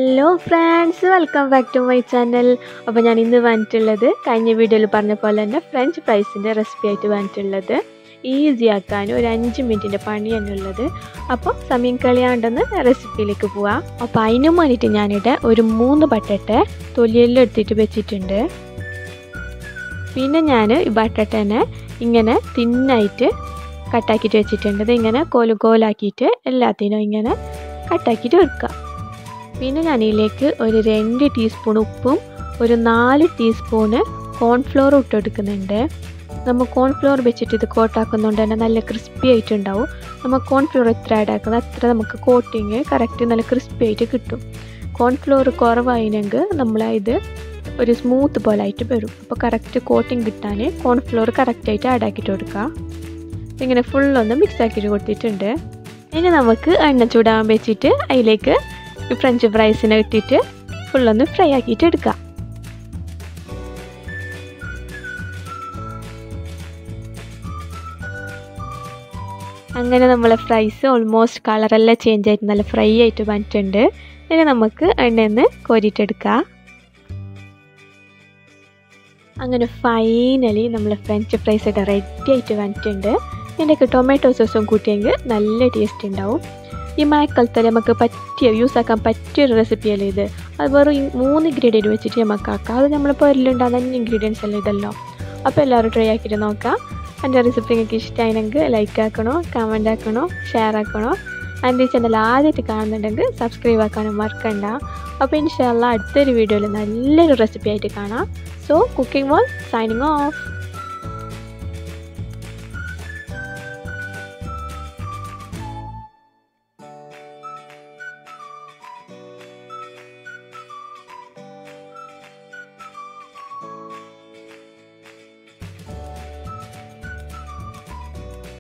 hello friends welcome back to my channel അപ്പോൾ ഞാൻ ഇന്ന് വന്നിട്ടുള്ളത് കഴിഞ്ഞ വീഡിയോയിൽ പറഞ്ഞ പോലെ തന്നെ ഫ്രഞ്ച് ഫ്രൈസിൻ്റെ റെസിപ്പി ആയിട്ട് വന്നിട്ടുള്ളത് ഈസി ആക്കാൻ ഒരു അഞ്ച് മിനിറ്റിൻ്റെ പണി തന്നെയുള്ളത് അപ്പോൾ സമയം കളിയാണ്ടെന്ന് റെസിപ്പിയിലേക്ക് പോവാം അപ്പോൾ അതിനും വേണ്ടിയിട്ട് ഞാനിവിടെ ഒരു മൂന്ന് ബട്ടട്ടെ തൊലിയെല്ലാം എടുത്തിട്ട് വെച്ചിട്ടുണ്ട് പിന്നെ ഞാൻ ഈ ബട്ടട്ടനെ ഇങ്ങനെ തിന്നായിട്ട് കട്ടാക്കിയിട്ട് വെച്ചിട്ടുണ്ട് ഇത് ഇങ്ങനെ കോല് കോലാക്കിയിട്ട് എല്ലാത്തിനും ഇങ്ങനെ കട്ടാക്കിയിട്ട് വെക്കുക പിന്നെ ഞാൻ ഇതിലേക്ക് ഒരു രണ്ട് ടീസ്പൂൺ ഉപ്പും ഒരു നാല് ടീസ്പൂണ് കോൺഫ്ലോർ ഇട്ടെടുക്കുന്നുണ്ട് നമ്മൾ കോൺഫ്ലോർ വെച്ചിട്ട് ഇത് കോട്ടാക്കുന്നതുകൊണ്ട് തന്നെ നല്ല ക്രിസ്പി ആയിട്ടുണ്ടാവും നമ്മൾ കോൺഫ്ലോർ എത്ര ആഡ് ആക്കുന്നത് അത്ര നമുക്ക് കോട്ടിങ് കറക്റ്റ് നല്ല ക്രിസ്പി ആയിട്ട് കിട്ടും കോൺഫ്ലോർ കുറവായിനെങ്കിൽ നമ്മൾ ഇത് ഒരു സ്മൂത്ത് പോലെ ആയിട്ട് വരും അപ്പോൾ കറക്റ്റ് കോട്ടിങ് കിട്ടാൻ കോൺഫ്ലോർ കറക്റ്റായിട്ട് ആഡ് ആക്കിയിട്ട് കൊടുക്കുക ഇങ്ങനെ ഫുള്ളൊന്ന് മിക്സ് ആക്കിയിട്ട് കൊടുത്തിട്ടുണ്ട് ഇനി നമുക്ക് എണ്ണ ചൂടാൻ വെച്ചിട്ട് അതിലേക്ക് ഫ്രഞ്ച് ഫ്രൈസിനെ ഇട്ടിട്ട് ഫുള്ളൊന്ന് ഫ്രൈ ആക്കിയിട്ട് എടുക്കാം അങ്ങനെ നമ്മളെ ഫ്രൈസ് ഓൾമോസ്റ്റ് കളറെല്ലാം ചേഞ്ച് ആയിട്ട് നല്ല ഫ്രൈ ആയിട്ട് വന്നിട്ടുണ്ട് ഇനി നമുക്ക് എണ്ണയിൽ കോരിയിട്ടെടുക്കാം അങ്ങനെ ഫൈനലി നമ്മൾ ഫ്രഞ്ച് ഫ്രൈസ് ഒക്കെ റെഡി ആയിട്ട് വന്നിട്ടുണ്ട് ഇതിൻ്റെയൊക്കെ ടൊമാറ്റോ സോസും കൂട്ടിയെങ്കിൽ നല്ല ടേസ്റ്റ് ഉണ്ടാവും ഈ മഴക്കാലത്ത് നമുക്ക് പറ്റിയ യൂസ് ആക്കാൻ പറ്റിയൊരു റെസിപ്പിയല്ലേ ഇത് അത് വെറും മൂന്ന് ഇൻഗ്രീഡിയൻറ്റ് വെച്ചിട്ട് നമുക്ക് ആക്കാം അത് നമ്മളിപ്പോൾ എല്ലാം ഇൻഗ്രീഡിയൻസ് അല്ലേ ഇതല്ലോ അപ്പോൾ എല്ലാവരും ട്രൈ ആക്കിയിട്ട് നോക്കാം എൻ്റെ റെസിപ്പി നിങ്ങൾക്ക് ഇഷ്ടമായിരുന്നെങ്കിൽ ലൈക്ക് ആക്കണോ കമൻ്റ് ആക്കണോ ഷെയർ ആക്കണോ എൻ്റെ ഈ ചാനൽ ആദ്യമായിട്ട് കാണുന്നുണ്ടെങ്കിൽ സബ്സ്ക്രൈബ് ആക്കാനും മറക്കണ്ട അപ്പോൾ ഇൻഷാല്ല അടുത്തൊരു വീഡിയോയിൽ നല്ലൊരു റെസിപ്പി ആയിട്ട് കാണാം സോ കുക്കിംഗ് മോൾ സൈനിങ് ഓഫ്